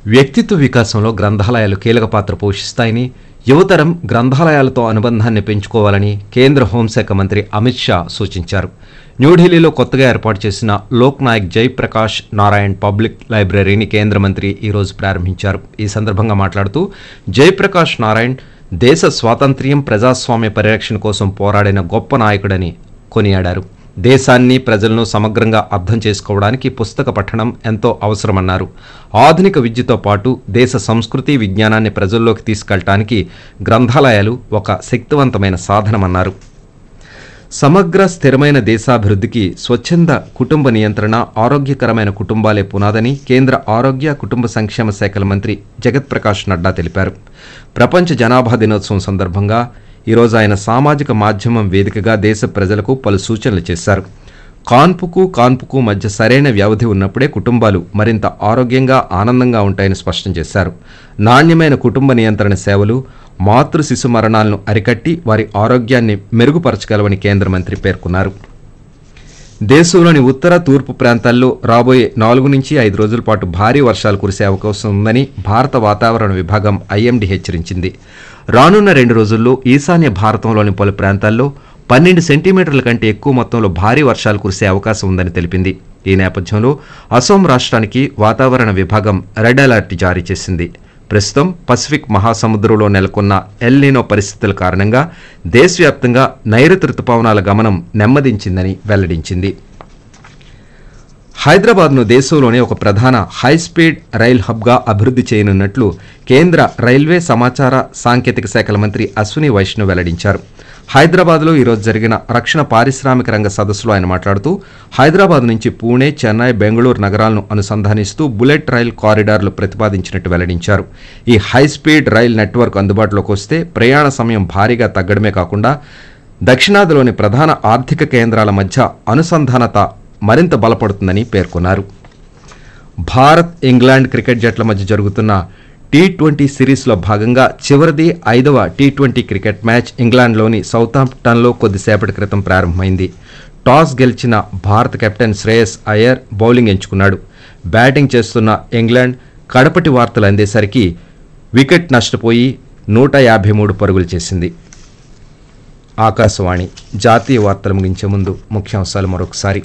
వ్యక్తిత్వ వికాసంలో గ్రంథాలయాలు కీలక పాత్ర పోషిస్తాయని యువతరం గ్రంథాలయాలతో అనుబంధాన్ని పెంచుకోవాలని కేంద్ర హోంశాఖ మంత్రి అమిత్ షా సూచించారు న్యూఢిల్లీలో కొత్తగా ఏర్పాటు చేసిన లోక్ నాయక్ జయప్రకాష్ నారాయణ్ పబ్లిక్ లైబ్రరీని కేంద్ర మంత్రి ఈరోజు ప్రారంభించారు ఈ సందర్భంగా మాట్లాడుతూ జయప్రకాష్ నారాయణ్ దేశ స్వాతంత్ర్యం ప్రజాస్వామ్య పరిరక్షణ కోసం పోరాడిన గొప్ప నాయకుడని కొనియాడారు దేశాన్ని ప్రజలను సమగ్రంగా అర్థం చేసుకోవడానికి పుస్తక పఠనం ఎంతో అవసరమన్నారు ఆధునిక విద్యతో పాటు దేశ సంస్కృతి విజ్ఞానాన్ని ప్రజల్లోకి తీసుకెళ్లటానికి గ్రంథాలయాలు ఒక శక్తివంతమైన సాధనమన్నారు సమగ్ర స్థిరమైన దేశాభివృద్ధికి స్వచ్ఛంద కుటుంబ నియంత్రణ ఆరోగ్యకరమైన కుటుంబాలే పునాదని కేంద్ర ఆరోగ్య కుటుంబ సంక్షేమ శాఖల మంత్రి జగత్ ప్రకాష్ నడ్డా తెలిపారు ప్రపంచ జనాభా దినోత్సవం సందర్భంగా ఈరోజు ఆయన సామాజిక మాధ్యమం వేదికగా దేశ ప్రజలకు పలు సూచనలు చేశారు కాన్పుకు కాన్పుకు మధ్య సరైన వ్యవధి ఉన్నప్పుడే కుటుంబాలు మరింత ఆరోగ్యంగా ఆనందంగా ఉంటాయని స్పష్టం చేశారు నాణ్యమైన కుటుంబ నియంత్రణ సేవలు మాతృ శిశు మరణాలను అరికట్టి వారి ఆరోగ్యాన్ని మెరుగుపరచగలవని కేంద్ర మంత్రి పేర్కొన్నారు దేశంలోని ఉత్తర తూర్పు ప్రాంతాల్లో రాబోయే నాలుగు నుంచి ఐదు రోజుల పాటు భారీ వర్షాలు కురిసే అవకాశం ఉందని భారత వాతావరణ విభాగం ఐఎండీ హెచ్చరించింది రానున్న రెండు రోజుల్లో ఈశాన్య భారతంలోని పలు ప్రాంతాల్లో పన్నెండు సెంటీమీటర్ల కంటే ఎక్కువ మొత్తంలో భారీ వర్షాలు కురిసే అవకాశం ఉందని తెలిపింది ఈ నేపథ్యంలో అసోం రాష్ట్రానికి వాతావరణ విభాగం రెడ్ అలర్ట్ జారీ చేసింది ప్రస్తుతం పసిఫిక్ మహాసముద్రంలో నెలకొన్న ఎల్నినో పరిస్థితుల కారణంగా దేశవ్యాప్తంగా నైరుతి రుతుపవనాల గమనం నెమ్మదించిందని వెల్లడించింది హైదరాబాద్ను దేశంలోనే ఒక ప్రధాన హైస్పీడ్ రైల్ హబ్గా అభివృద్ధి చేయనున్నట్లు కేంద్ర రైల్వే సమాచార సాంకేతిక శాఖల మంత్రి అశ్విని వైష్ణవ్ వెల్లడించారు హైదరాబాద్లో ఈరోజు జరిగిన రక్షణ పారిశ్రామిక రంగ సదస్సులో ఆయన మాట్లాడుతూ హైదరాబాద్ నుంచి పూణే చెన్నై బెంగళూరు నగరాలను అనుసంధానిస్తూ బుల్లెట్ రైల్ కారిడార్లు ప్రతిపాదించినట్టు వెల్లడించారు ఈ హైస్పీడ్ రైల్ నెట్వర్క్ అందుబాటులోకి వస్తే ప్రయాణ సమయం భారీగా తగ్గడమే కాకుండా దక్షిణాదిలోని ప్రధాన ఆర్థిక కేంద్రాల మధ్య అనుసంధానత మరింత బలపడుతుందని పేర్కొన్నారు భారత్ ఇంగ్లాండ్ క్రికెట్ జట్ల మధ్య జరుగుతున్న టీ ట్వంటీ సిరీస్లో భాగంగా చివరిది ఐదవ టీ ట్వంటీ క్రికెట్ మ్యాచ్ ఇంగ్లాండ్లోని సౌతాంప్టన్లో కొద్దిసేపటి క్రితం ప్రారంభమైంది టాస్ గెలిచిన భారత కెప్టెన్ శ్రేయస్ అయ్యర్ బౌలింగ్ ఎంచుకున్నాడు బ్యాటింగ్ చేస్తున్న ఇంగ్లాండ్ కడపటి వార్తలు అందేసరికి వికెట్ నష్టపోయి నూట యాభై మూడు పరుగులు చేసింది ఆకాశవాణి జాతీయ వార్తలు ముగించే ముందు ముఖ్యాంశాలు మరొకసారి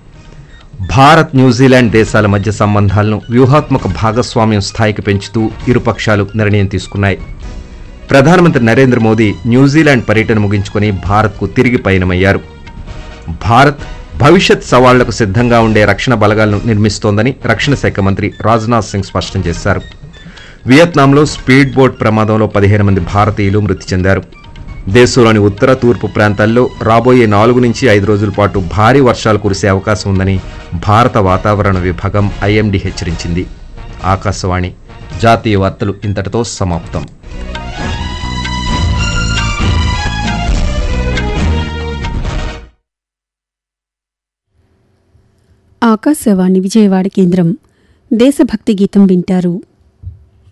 భారత్ న్యూజిలాండ్ దేశాల మధ్య సంబంధాలను వ్యూహాత్మక భాగస్వామ్యం స్థాయికి పెంచుతూ ఇరుపక్షాలు నిర్ణయం తీసుకున్నాయి ప్రధానమంత్రి నరేంద్ర మోదీ న్యూజిలాండ్ పర్యటన ముగించుకొని భారత్కు తిరిగి పయనమయ్యారు భారత్ భవిష్యత్ సవాళ్లకు సిద్ధంగా ఉండే రక్షణ బలగాలను నిర్మిస్తోందని రక్షణ శాఖ మంత్రి రాజ్నాథ్ సింగ్ స్పష్టం చేశారు వియత్నాంలో స్పీడ్ బోట్ ప్రమాదంలో పదిహేను మంది భారతీయులు మృతి చెందారు దేశంలోని ఉత్తర తూర్పు ప్రాంతాల్లో రాబోయే నాలుగు నుంచి ఐదు రోజుల పాటు భారీ వర్షాలు కురిసే అవకాశం ఉందని భారత వాతావరణ విభాగం ఐఎండీ హెచ్చరించింది ఆకాశవాణి జాతీయ వార్తలు ఇంతటితో సమాప్తం ఆకాశవాణి విజయవాడ కేంద్రం దేశభక్తి గీతం వింటారు